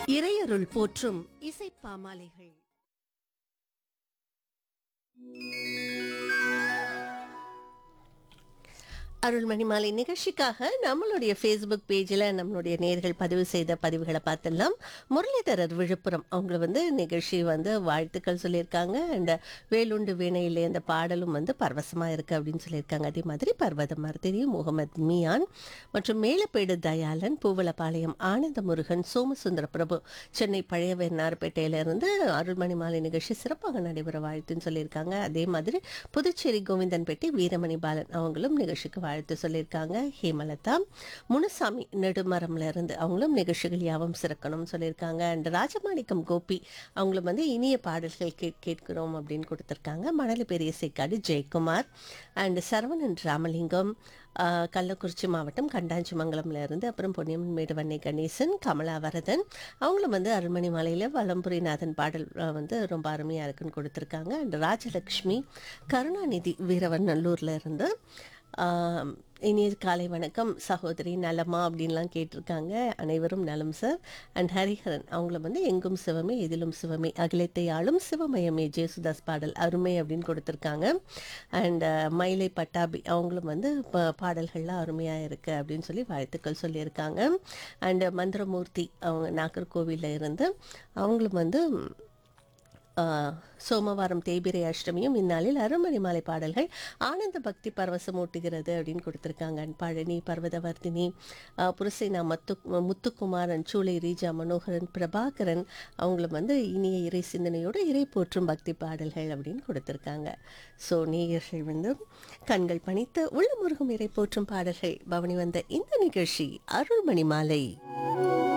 இறையருள் போற்றும் இசைப்பாமாலைகள் அருள்மணி மாலை நிகழ்ச்சிக்காக நம்மளுடைய ஃபேஸ்புக் பேஜில் நம்மளுடைய நேர்கள் பதிவு செய்த பதிவுகளை பார்த்துடலாம் முரளிதரர் விழுப்புரம் அவங்க வந்து நிகழ்ச்சி வந்து வாழ்த்துக்கள் சொல்லியிருக்காங்க அண்ட் வேலுண்டு வீணையிலே அந்த பாடலும் வந்து பரவசமாக இருக்குது அப்படின்னு சொல்லியிருக்காங்க அதே மாதிரி பர்வத மர்தினி முகமது மியான் மற்றும் மேலப்பேடு தயாளன் பூவலபாளையம் ஆனந்த முருகன் சோமசுந்தர பிரபு சென்னை பழைய வெண்ணார்பேட்டையிலிருந்து அருள்மணி மாலை நிகழ்ச்சி சிறப்பாக நடைபெற வாழ்த்துன்னு சொல்லியிருக்காங்க அதே மாதிரி புதுச்சேரி கோவிந்தன்பேட்டை வீரமணி பாலன் அவங்களும் நிகழ்ச்சிக்கு வாழ்த்து சொல்லியிருக்காங்க ஹேமலதா முனுசாமி நெடுமரம்ல இருந்து அவங்களும் நிகழ்ச்சிகள் யாவும் சிறக்கணும்னு சொல்லியிருக்காங்க அண்ட் ராஜமாணிக்கம் கோபி அவங்களும் வந்து இனிய பாடல்கள் கேட் கேட்கிறோம் அப்படின்னு கொடுத்துருக்காங்க மணலி பெரிய சேக்காடு ஜெயக்குமார் அண்ட் சரவணன் ராமலிங்கம் ஆஹ், கள்ளக்குறிச்சி மாவட்டம் கண்டாஞ்சிமங்கலம்ல இருந்து அப்புறம் பொன்னியம்மன் மேடுவண்ணை கணேசன் கமலா வரதன் அவங்களும் வந்து அருள்மணி மாலையில் வலம்புரிநாதன் பாடல் ஆஹ், வந்து ரொம்ப அருமையாக இருக்குன்னு கொடுத்துருக்காங்க அண்ட் ராஜலக்ஷ்மி கருணாநிதி வீரவநல்லூர்ல இருந்து ஆம், இனிய காலை வணக்கம் சகோதரி நலமா அப்படின்லாம் கேட்டிருக்காங்க அனைவரும் நலம் சார் அண்ட் ஹரிஹரன் அவங்கள வந்து எங்கும் சிவமே எதிலும் சிவமே அகிலத்தை ஆளும் சிவமயமே ஜேசுதாஸ் பாடல் அருமை அப்படின்னு கொடுத்துருக்காங்க அண்ட் மயிலை பட்டாபி அவங்களும் வந்து ப- பாடல்கள்லாம் அருமையாக இருக்குது அப்படின்னு சொல்லி வாழ்த்துக்கள் சொல்லியிருக்காங்க அண்ட் மந்திரமூர்த்தி அவங்க நாகர்கோவிலில் இருந்து அவங்களும் வந்து ஆஹ், சோமவாரம் தேய்பிரை அஷ்டமியும் இந்நாளில் அருமணி மாலை பாடல்கள் ஆனந்த பக்தி பரவசம் ஊட்டுகிறது அப்படின்னு கொடுத்துருக்காங்க அண்ட் பழனி பர்வதவர்தினி ஆஹ், புரசேனா மத்து முத்துக்குமாரன் சூளை ரீஜா மனோகரன் பிரபாகரன் அவங்களும் வந்து இனிய இறை சிந்தனையோடு இறை போற்றும் பக்தி பாடல்கள் அப்படின்னு கொடுத்துருக்காங்க ஸோ நேயர்கள் வந்து கண்கள் பணித்து உள்ளமுருகும் இறை போற்றும் பாடல்கள் பவனி வந்த இந்த நிகழ்ச்சி அருள்மணி மாலை